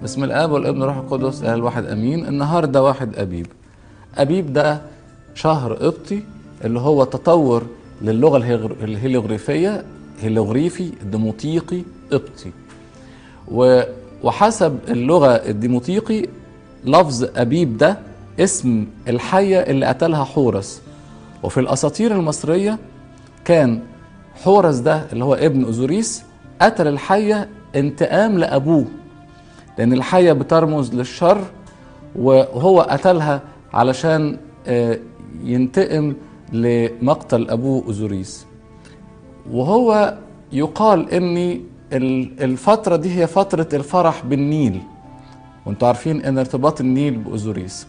بسم الاب والابن والروح القدس اله الواحد امين النهارده واحد ابيب ابيب ده شهر قبطي اللي هو تطور للغه الهيغر- الهيلوغريفيه هيلوغريفي ديموطيقي قبطي و- وحسب اللغه الديموطيقي لفظ ابيب ده اسم الحيه اللي قتلها حورس وفي الاساطير المصريه كان حورس ده اللي هو ابن اوزوريس قتل الحيه انتقام لابوه لان الحيه بترمز للشر وهو قتلها علشان آه، ينتقم لمقتل ابوه اوزوريس وهو يقال ان ال- الفتره دي هي فتره الفرح بالنيل وانتوا عارفين ان ارتباط النيل باوزوريس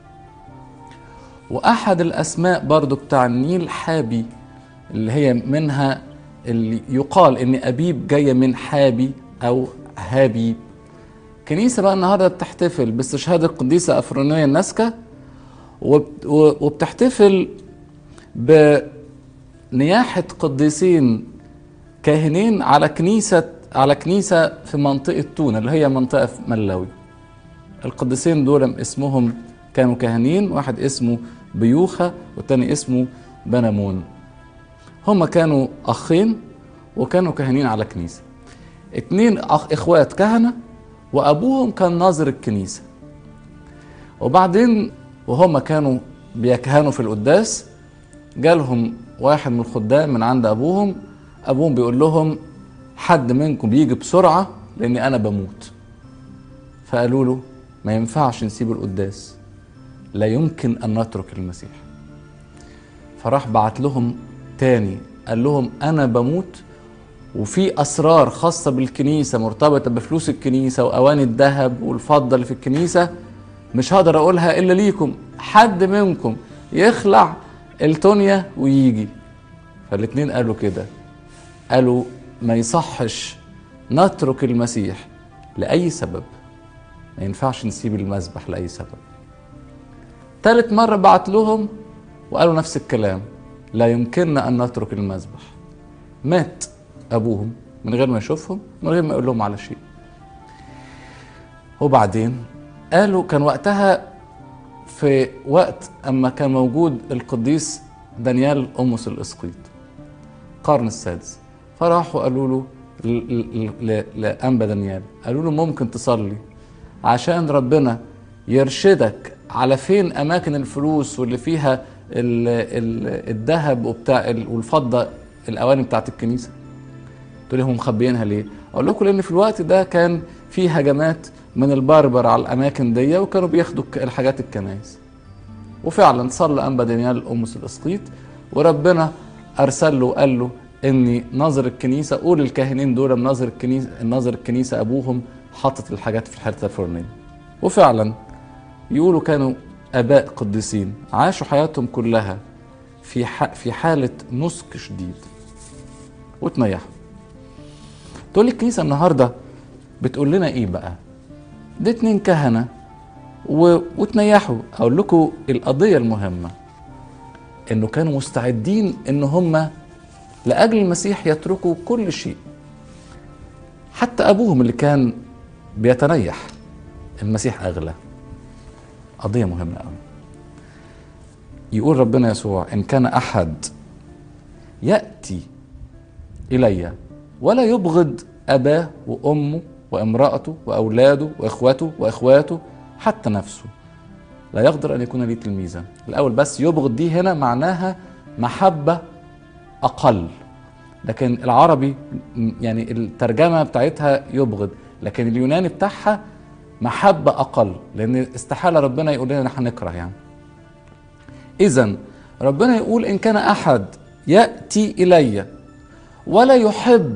واحد الاسماء برضو بتاع النيل حابي اللي هي منها اللي يقال ان ابيب جايه من حابي او هابي كنيسه بقى النهارده بتحتفل باستشهاد القديسه افرونيه الناسكه وبت- و- وبتحتفل بنياحه قديسين كاهنين على كنيسه على كنيسه في منطقه تونه اللي هي منطقه في ملاوي القديسين دول اسمهم كانوا كاهنين واحد اسمه بيوخة والتاني اسمه بنمون هما كانوا أخين وكانوا كاهنين على كنيسة اتنين أخ إخوات كهنة وأبوهم كان ناظر الكنيسة وبعدين وهما كانوا بيكهنوا في القداس جالهم واحد من الخدام من عند أبوهم أبوهم بيقول لهم حد منكم يجي بسرعة لأني أنا بموت فقالوا له ما ينفعش نسيب القداس لا يمكن أن نترك المسيح فراح بعت لهم تاني قال لهم أنا بموت وفي أسرار خاصة بالكنيسة مرتبطة بفلوس الكنيسة وأواني الذهب والفضة اللي في الكنيسة مش هقدر أقولها إلا ليكم حد منكم يخلع التونيا ويجي فالاتنين قالوا كده قالوا ما يصحش نترك المسيح لأي سبب ما ينفعش نسيب المذبح لأي سبب تالت مرة بعت لهم وقالوا نفس الكلام لا يمكننا أن نترك المذبح مات أبوهم من غير ما يشوفهم من غير ما يقول لهم على شيء وبعدين قالوا كان وقتها في وقت أما كان موجود القديس دانيال أمس الإسقيط القرن السادس فراحوا قالوا له ل- ل- ل- لأنبا دانيال قالوا له ممكن تصلي عشان ربنا يرشدك على فين أماكن الفلوس واللي فيها ال- ال- الذهب وبتاع ال- والفضة الأواني بتاعت الكنيسة تقول لي هم مخبيينها ليه؟ اقول لكم لان في الوقت ده كان في هجمات من البربر على الاماكن دي وكانوا بياخدوا ك- الحاجات الكنائس وفعلا صلى انبا دانيال امس الاسقيط وربنا ارسل له وقال له اني ناظر الكنيسه قول الكاهنين دول مناظر الكنيسه ناظر الكنيسه ابوهم حاطط الحاجات في الحته الفلانيه وفعلا يقولوا كانوا اباء قديسين عاشوا حياتهم كلها في ح- في حاله نسك شديد وتنيحوا تقول لي الكنيسه النهارده بتقول لنا ايه بقى دي اتنين كهنه و... وتنيحوا اقول لكم القضيه المهمه انه كانوا مستعدين ان هم لاجل المسيح يتركوا كل شيء حتى ابوهم اللي كان بيتنيح المسيح اغلى قضيه مهمه قوي يقول ربنا يسوع ان كان احد ياتي الي ولا يبغض اباه وامه وامراته واولاده واخوته واخواته حتى نفسه لا يقدر ان يكون لي تلميذا الاول بس يبغض دي هنا معناها محبه اقل لكن العربي م- يعني الترجمه بتاعتها يبغض لكن اليوناني بتاعها محبه اقل لان استحاله ربنا يقول لنا احنا هنكره يعني اذا ربنا يقول ان كان احد ياتي الي ولا يحب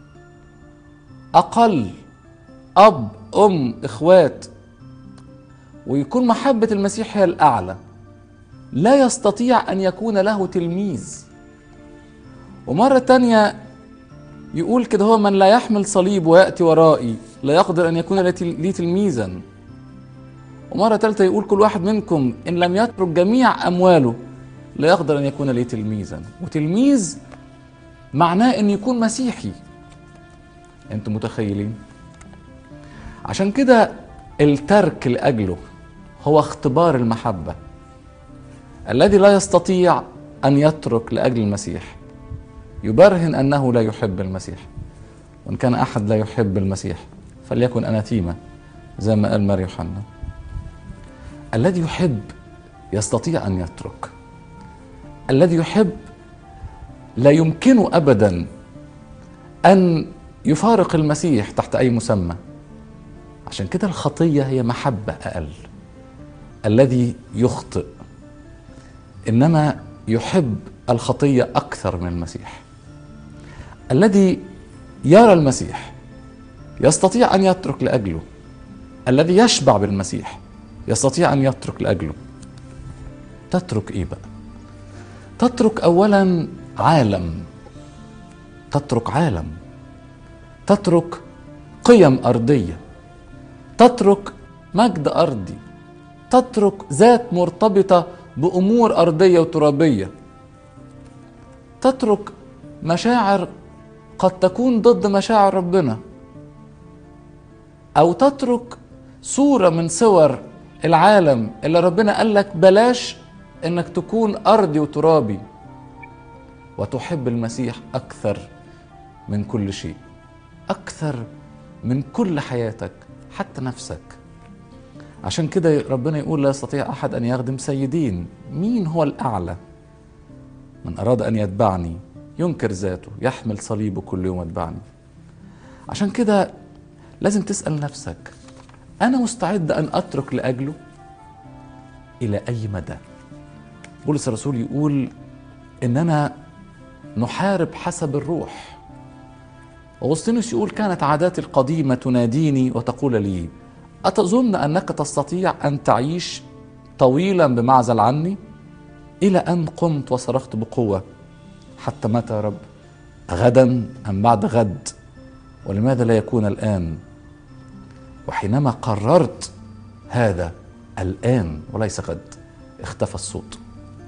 اقل اب ام اخوات ويكون محبه المسيح هي الاعلى لا يستطيع ان يكون له تلميذ ومره تانية يقول كده هو من لا يحمل صليب وياتي ورائي لا يقدر ان يكون لي تل- لي تلميذا ومره ثالثه يقول كل واحد منكم ان لم يترك جميع امواله لا يقدر ان يكون لي تلميذا وتلميذ معناه ان يكون مسيحي انتوا متخيلين عشان كده الترك لاجله هو اختبار المحبه الذي لا يستطيع ان يترك لاجل المسيح يبرهن انه لا يحب المسيح وان كان احد لا يحب المسيح فليكن اناتيما زي ما قال ماري يوحنا الذي يحب يستطيع ان يترك الذي يحب لا يمكنه ابدا ان يفارق المسيح تحت اي مسمى عشان كده الخطيه هي محبه اقل الذي يخطئ انما يحب الخطيه اكثر من المسيح الذي يرى المسيح يستطيع ان يترك لاجله الذي يشبع بالمسيح يستطيع ان يترك لاجله تترك ايه بقى تترك اولا عالم تترك عالم تترك قيم ارضيه تترك مجد ارضي تترك ذات مرتبطه بامور ارضيه وترابيه تترك مشاعر قد تكون ضد مشاعر ربنا او تترك صوره من صور العالم اللي ربنا قال لك بلاش انك تكون ارضي وترابي وتحب المسيح اكثر من كل شيء اكثر من كل حياتك حتى نفسك عشان كده ربنا يقول لا يستطيع احد ان يخدم سيدين مين هو الاعلى من اراد ان يتبعني ينكر ذاته يحمل صليبه كل يوم يتبعني عشان كده لازم تسال نفسك انا مستعد ان اترك لاجله الى اي مدى بولس الرسول يقول اننا نحارب حسب الروح أغسطينوس يقول كانت عاداتي القديمة تناديني وتقول لي أتظن أنك تستطيع أن تعيش طويلا بمعزل عني إلى أن قمت وصرخت بقوة حتى متى يا رب غدا أم بعد غد ولماذا لا يكون الآن وحينما قررت هذا الآن وليس غد اختفى الصوت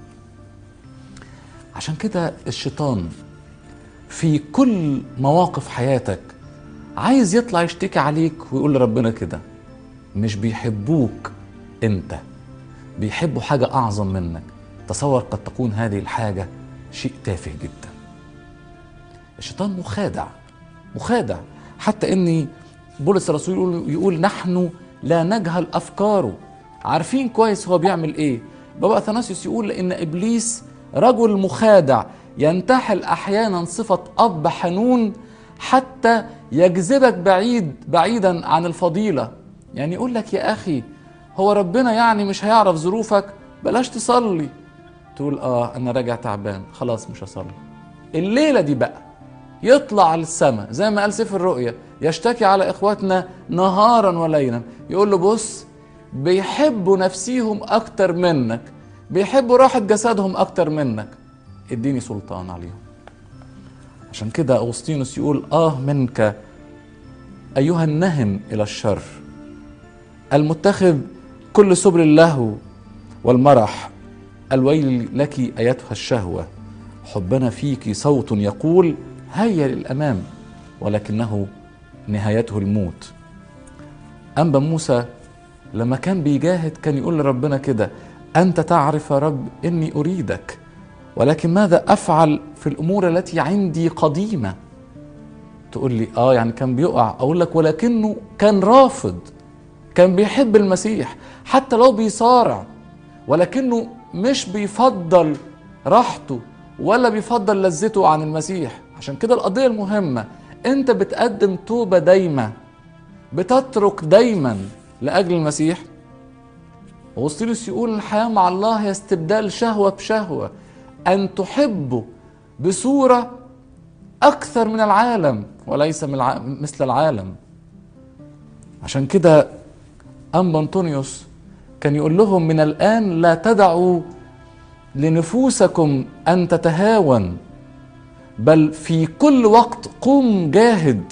عشان كده الشيطان في كل مواقف حياتك عايز يطلع يشتكي عليك ويقول لربنا كده مش بيحبوك انت بيحبوا حاجة أعظم منك تصور قد تكون هذه الحاجة شيء تافه جدا الشيطان مخادع مخادع حتى اني بولس الرسول يقول, يقول نحن لا نجهل افكاره عارفين كويس هو بيعمل ايه بابا اثناسيوس يقول ان ابليس رجل مخادع ينتحل احيانا صفه اب حنون حتى يجذبك بعيد بعيدا عن الفضيله يعني يقول لك يا اخي هو ربنا يعني مش هيعرف ظروفك بلاش تصلي تقول اه انا راجع تعبان خلاص مش هصلي الليله دي بقى يطلع للسماء زي ما قال سيف الرؤيا يشتكي على اخواتنا نهارا وليلا يقول له بص بيحبوا نفسيهم اكتر منك بيحبوا راحة جسدهم اكتر منك اديني سلطان عليهم عشان كده اغسطينوس يقول اه منك ايها النهم الى الشر المتخذ كل سبل اللهو والمرح الويل لك ايتها الشهوه حبنا فيك صوت يقول هيا للامام ولكنه نهايته الموت انبا موسى لما كان بيجاهد كان يقول لربنا كده انت تعرف يا رب اني اريدك ولكن ماذا افعل في الامور التي عندي قديمه تقول لي اه يعني كان بيقع اقول لك ولكنه كان رافض كان بيحب المسيح حتى لو بيصارع ولكنه مش بيفضل راحته ولا بيفضل لذته عن المسيح عشان كده القضيه المهمه انت بتقدم توبه دايمه بتترك دايما لاجل المسيح أغسطينوس يقول الحياة مع الله هي استبدال شهوة بشهوة أن تحبه بصورة أكثر من العالم وليس من الع... مثل العالم عشان كده أنبا أنطونيوس كان يقول لهم من الآن لا تدعوا لنفوسكم أن تتهاون بل في كل وقت قم جاهد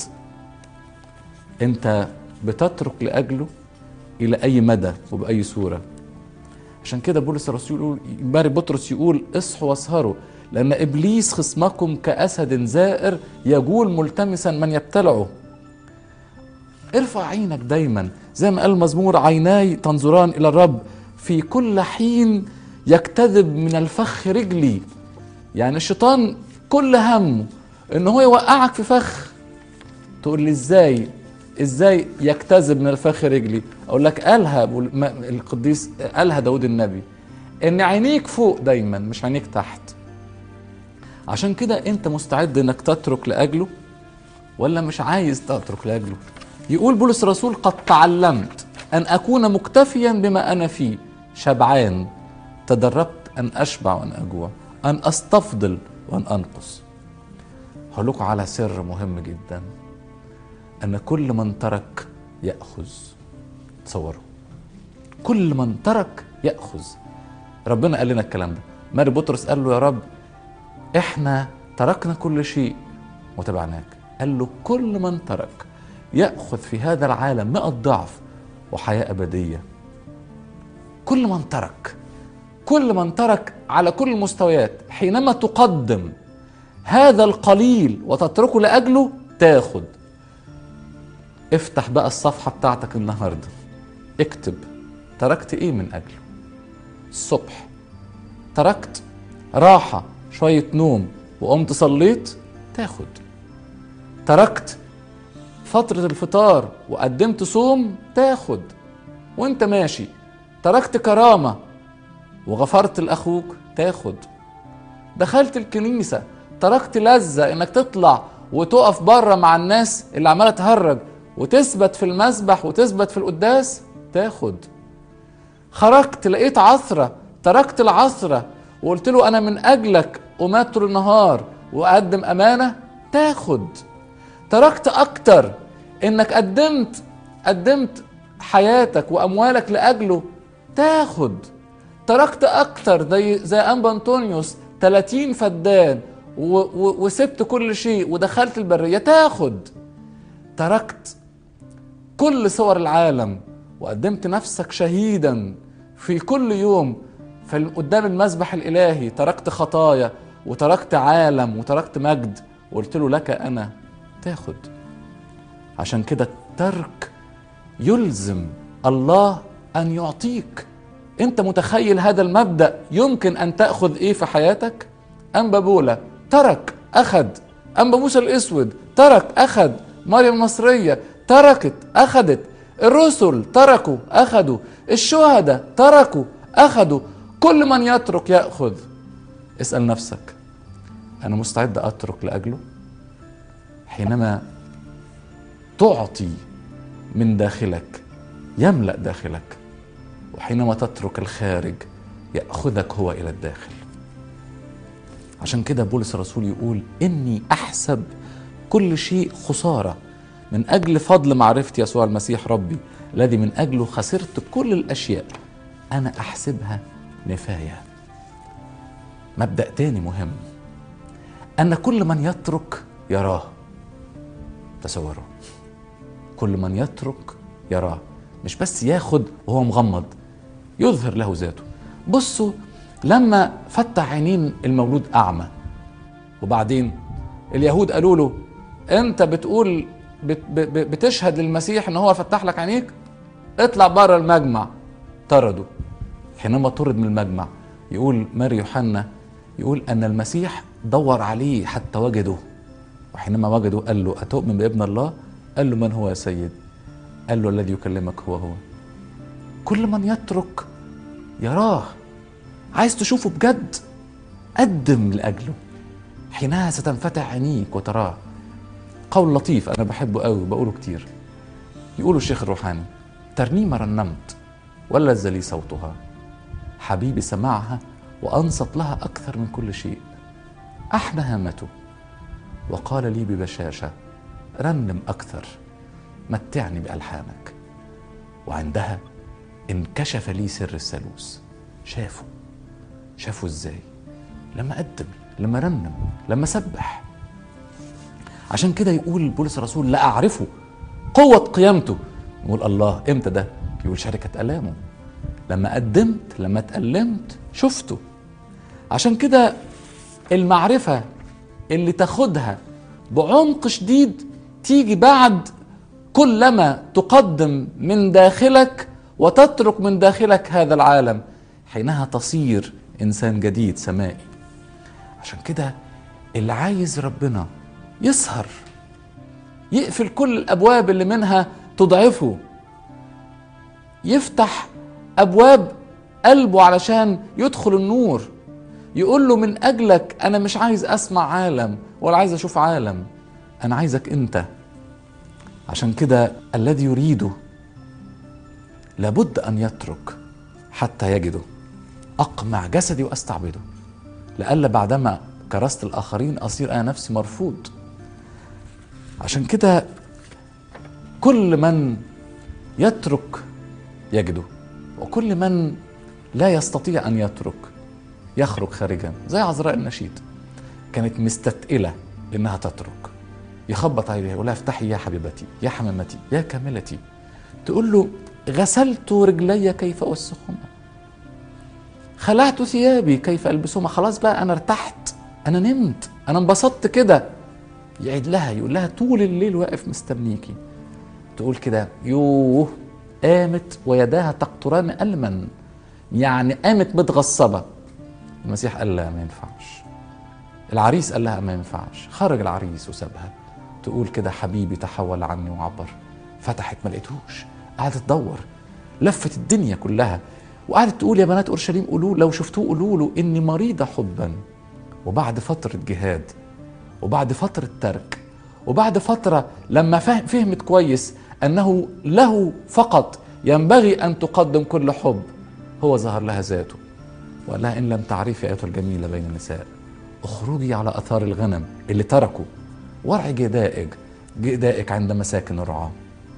أنت بتترك لأجله إلى أي مدى وبأي صورة عشان كده بولس الرسول يقول باري بطرس يقول اصحوا واسهروا لأن إبليس خصمكم كأسد زائر يجول ملتمسا من يبتلعه ارفع عينك دايما زي ما قال المزمور عيناي تنظران الى الرب في كل حين يكتذب من الفخ رجلي يعني الشيطان كل همه ان هو يوقعك في فخ تقول لي ازاي ازاي يكتذب من الفخ رجلي اقول لك قالها القديس قالها داود النبي ان عينيك فوق دايما مش عينيك تحت عشان كده انت مستعد انك تترك لاجله ولا مش عايز تترك لاجله يقول بولس الرسول قد تعلمت ان اكون مكتفيا بما انا فيه شبعان تدربت ان اشبع وان اجوع ان استفضل وان انقص هقول لكم على سر مهم جدا ان كل من ترك ياخذ تصوروا كل من ترك ياخذ ربنا قال لنا الكلام ده ماري بطرس قال له يا رب احنا تركنا كل شيء وتبعناك قال له كل من ترك ياخذ في هذا العالم مئة ضعف وحياه ابديه كل من ترك كل من ترك على كل المستويات حينما تقدم هذا القليل وتتركه لاجله تاخد افتح بقى الصفحه بتاعتك النهارده اكتب تركت ايه من اجله الصبح تركت راحه شويه نوم وقمت صليت تاخد تركت فتره الفطار وقدمت صوم تاخد وانت ماشي تركت كرامه وغفرت لاخوك تاخد دخلت الكنيسه تركت لذه انك تطلع وتقف بره مع الناس اللي عماله تهرج وتثبت في المسبح وتثبت في القداس تاخد خرجت لقيت عثره تركت العثره وقلت له انا من اجلك ومات طول النهار واقدم امانه تاخد تركت اكتر انك قدمت قدمت حياتك واموالك لاجله تاخد تركت اكتر زي زي انبا انطونيوس 30 فدان و و وسبت كل شيء ودخلت البريه تاخد تركت كل صور العالم وقدمت نفسك شهيدا في كل يوم في قدام المذبح الالهي تركت خطايا وتركت عالم وتركت مجد وقلت له لك انا تاخد عشان كده الترك يلزم الله ان يعطيك انت متخيل هذا المبدا يمكن ان تاخذ ايه في حياتك انبا بولا ترك اخذ انبا موسى الاسود ترك اخذ مريم المصريه تركت اخذت الرسل تركوا اخذوا الشهداء تركوا اخذوا كل من يترك ياخذ اسال نفسك انا مستعد اترك لاجله حينما تعطي من داخلك يملا داخلك وحينما تترك الخارج ياخذك هو الى الداخل عشان كده بولس الرسول يقول اني احسب كل شيء خساره من اجل فضل معرفه يسوع المسيح ربي الذي من اجله خسرت كل الاشياء انا احسبها نفايه مبدا تاني مهم ان كل من يترك يراه تصوروا كل من يترك يراه مش بس ياخد وهو مغمض يظهر له ذاته بصوا لما فتح عينين المولود اعمى وبعدين اليهود قالوا له انت بتقول بت بتشهد للمسيح ان هو فتح لك عينيك اطلع بره المجمع طردوا حينما طرد من المجمع يقول ماري يوحنا يقول ان المسيح دور عليه حتى وجده وحينما وجده قال له اتؤمن بابن الله قال له من هو يا سيد قال له الذي يكلمك هو هو كل من يترك يراه عايز تشوفه بجد قدم لاجله حينها ستنفتح عينيك وتراه قول لطيف انا بحبه قوي بقوله كتير يقوله الشيخ الروحاني ترنيمه رنمت ولذ لي صوتها حبيبي سمعها وانصت لها اكثر من كل شيء احنى هامته وقال لي ببشاشه رنم اكثر متعني بالحانك وعندها انكشف لي سر الثالوث شافه شافه ازاي لما قدم لما رنم لما سبح عشان كده يقول بولس الرسول لا اعرفه قوه قيامته نقول الله امتى ده يقول شركه الامه لما قدمت لما اتألمت شفته عشان كده المعرفة اللي تاخدها بعمق شديد تيجي بعد كلما تقدم من داخلك وتترك من داخلك هذا العالم حينها تصير انسان جديد سمائي عشان كده اللي عايز ربنا يسهر يقفل كل الابواب اللي منها تضعفه يفتح ابواب قلبه علشان يدخل النور يقول له من اجلك انا مش عايز اسمع عالم ولا عايز اشوف عالم انا عايزك انت عشان كده الذي يريده لابد ان يترك حتى يجده اقمع جسدي واستعبده لئلا بعدما كرست الاخرين اصير انا نفسي مرفوض عشان كده كل من يترك يجده وكل من لا يستطيع ان يترك يخرج خارجا زي عذراء النشيد كانت مستثقله انها تترك يخبط عليها يقول لها افتحي يا حبيبتي يا حمامتي يا كاملتي تقول له غسلت رجلي كيف اوسخهما خلعت ثيابي كيف البسهما خلاص بقى انا ارتحت انا نمت انا انبسطت كده يعيد لها يقول لها طول الليل واقف مستنيكي تقول كده يوه قامت ويداها تقطران ألما يعني قامت متغصبة المسيح قال لها ما ينفعش العريس قال لها ما ينفعش خرج العريس وسابها تقول كده حبيبي تحول عني وعبر فتحت ما لقيتهوش قعدت تدور لفت الدنيا كلها وقعدت تقول يا بنات اورشليم قولوا لو شفتوه قولوا له اني مريضه حبا وبعد فتره جهاد وبعد فتره ترك وبعد فتره لما فهمت كويس انه له فقط ينبغي ان تقدم كل حب هو ظهر لها ذاته وقال لها ان لم تعرفي ايتها الجميله بين النساء اخرجي على اثار الغنم اللي تركوا وارعي جدائك جدائك عند مساكن الرعاه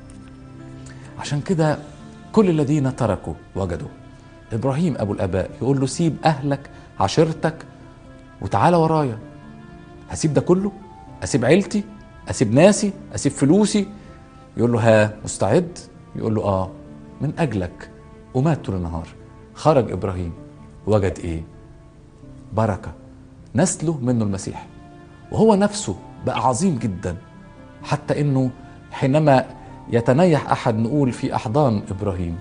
عشان كده كل الذين تركوا وجدوا ابراهيم ابو الاباء يقول له سيب اهلك عشيرتك وتعالى ورايا هسيب ده كله اسيب عيلتي اسيب ناسي اسيب فلوسي يقول له ها مستعد يقول له اه من اجلك ومات طول النهار خرج ابراهيم وجد ايه بركه نسله منه المسيح وهو نفسه بقى عظيم جدا حتى انه حينما يتنيح احد نقول في احضان ابراهيم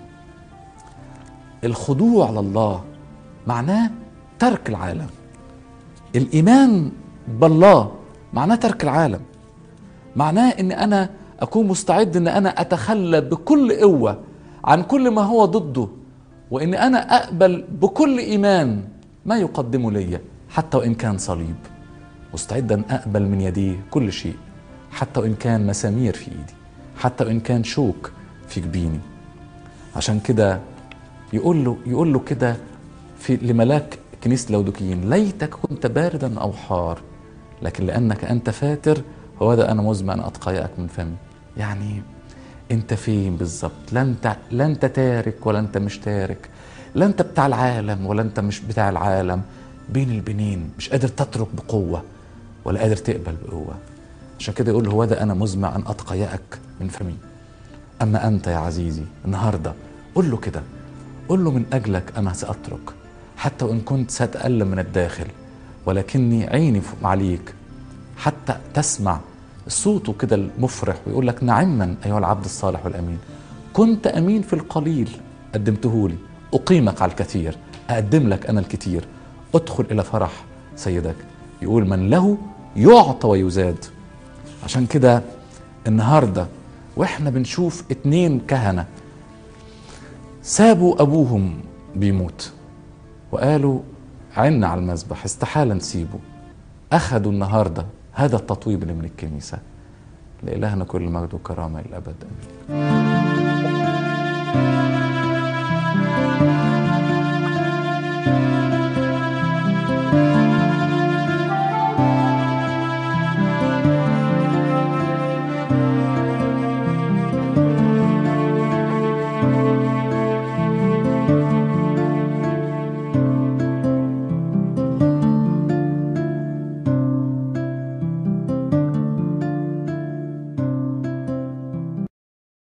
الخضوع لله معناه ترك العالم الايمان بالله معناه ترك العالم معناه ان انا اكون مستعد ان انا اتخلى بكل قوه عن كل ما هو ضده وان انا اقبل بكل ايمان ما يقدمه لي حتى وان كان صليب مستعد ان اقبل من يديه كل شيء حتى وان كان مسامير في ايدي حتى وان كان شوك في جبيني عشان كده يقول له يقول له كده في لملاك كنيسه لودوكيين ليتك كنت باردا او حار لكن لانك انت فاتر هو ده انا مزمع ان اتقيأك من فمي يعني انت فين بالظبط لا انت لا انت تارك ولا انت مش تارك لا انت بتاع العالم ولا انت مش بتاع العالم بين البنين مش قادر تترك بقوه ولا قادر تقبل بقوه عشان كده يقول هو ده انا مزمع ان اتقيأك من فمي اما انت يا عزيزي النهارده قول له كده قل له من أجلك أنا سأترك حتى وإن كنت سأتألم من الداخل ولكني عيني عليك حتى تسمع صوته كده المفرح ويقول لك نعما أيها العبد الصالح والأمين كنت أمين في القليل قدمته لي أقيمك على الكثير أقدم لك أنا الكثير ادخل إلى فرح سيدك يقول من له يعطى ويزاد عشان كده النهارده واحنا بنشوف اتنين كهنه سابوا ابوهم بيموت وقالوا عنا على المذبح استحاله نسيبه اخذوا النهارده هذا التطويب اللي من الكنيسه لإلهنا كل مجد وكرامه الى الابد امين